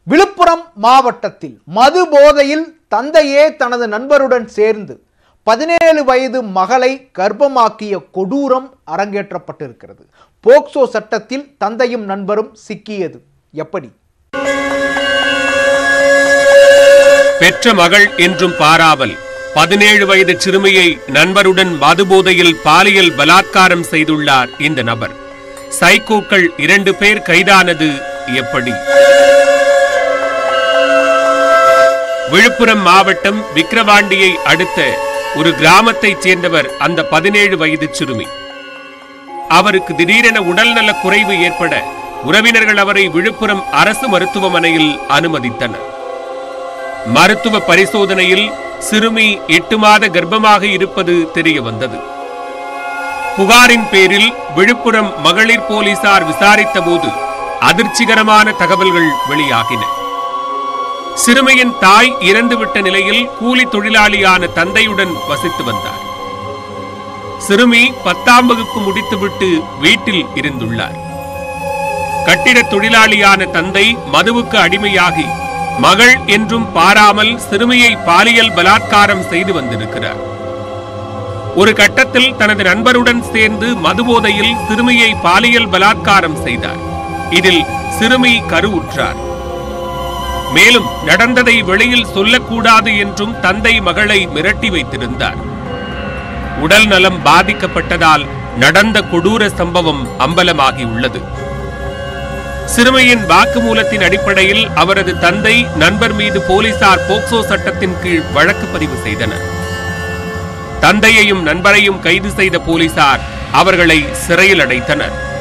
விழுப்புரம் மாவட்டத்தில் மது போதையில் தந்தையே தனது நண்பருடன் சேர்ந்து பதினேழு வயது மகளை கர்ப்பமாக்கிய கொடூரம் அரங்கேற்றப்பட்டிருக்கிறது போக்சோ சட்டத்தில் தந்தையும் நண்பரும் சிக்கியது எப்படி பெற்ற மகள் என்றும் பாராமல் பதினேழு வயது சிறுமியை நண்பருடன் மதுபோதையில் பாலியல் பலாத்காரம் செய்துள்ளார் இந்த நபர் சைக்கோக்கள் இரண்டு பேர் கைதானது எப்படி விழுப்புரம் மாவட்டம் விக்கிரவாண்டியை அடுத்த ஒரு கிராமத்தைச் சேர்ந்தவர் அந்த பதினேழு வயது சிறுமி அவருக்கு திடீரென உடல்நல குறைவு ஏற்பட உறவினர்கள் அவரை விழுப்புரம் அரசு மருத்துவமனையில் அனுமதித்தனர் மருத்துவ பரிசோதனையில் சிறுமி எட்டு மாத கர்ப்பமாக இருப்பது தெரிய வந்தது புகாரின் பேரில் விழுப்புரம் மகளிர் போலீசார் விசாரித்த போது அதிர்ச்சிகரமான தகவல்கள் வெளியாகின சிறுமியின் தாய் இறந்துவிட்ட நிலையில் கூலி தொழிலாளியான தந்தையுடன் வசித்து வந்தார் சிறுமி பத்தாம் வகுப்பு முடித்துவிட்டு வீட்டில் இருந்துள்ளார் கட்டிட தொழிலாளியான தந்தை மதுவுக்கு அடிமையாகி மகள் என்றும் பாராமல் சிறுமியை பாலியல் பலாத்காரம் செய்து வந்திருக்கிறார் ஒரு கட்டத்தில் தனது நண்பருடன் சேர்ந்து மதுபோதையில் சிறுமியை பாலியல் பலாத்காரம் செய்தார் இதில் சிறுமி கருவுற்றார் மேலும் நடந்ததை வெளியில் சொல்லக்கூடாது என்றும் தந்தை மகளை மிரட்டி வைத்திருந்தார் உடல் நலம் பாதிக்கப்பட்டதால் நடந்த கொடூர சம்பவம் அம்பலமாகியுள்ளது சிறுமியின் வாக்குமூலத்தின் அடிப்படையில் அவரது தந்தை நண்பர் மீது போலீசார் போக்சோ சட்டத்தின் கீழ் வழக்கு பதிவு செய்தனர் தந்தையையும் நண்பரையும் கைது செய்த போலீசார் அவர்களை சிறையில் அடைத்தனர்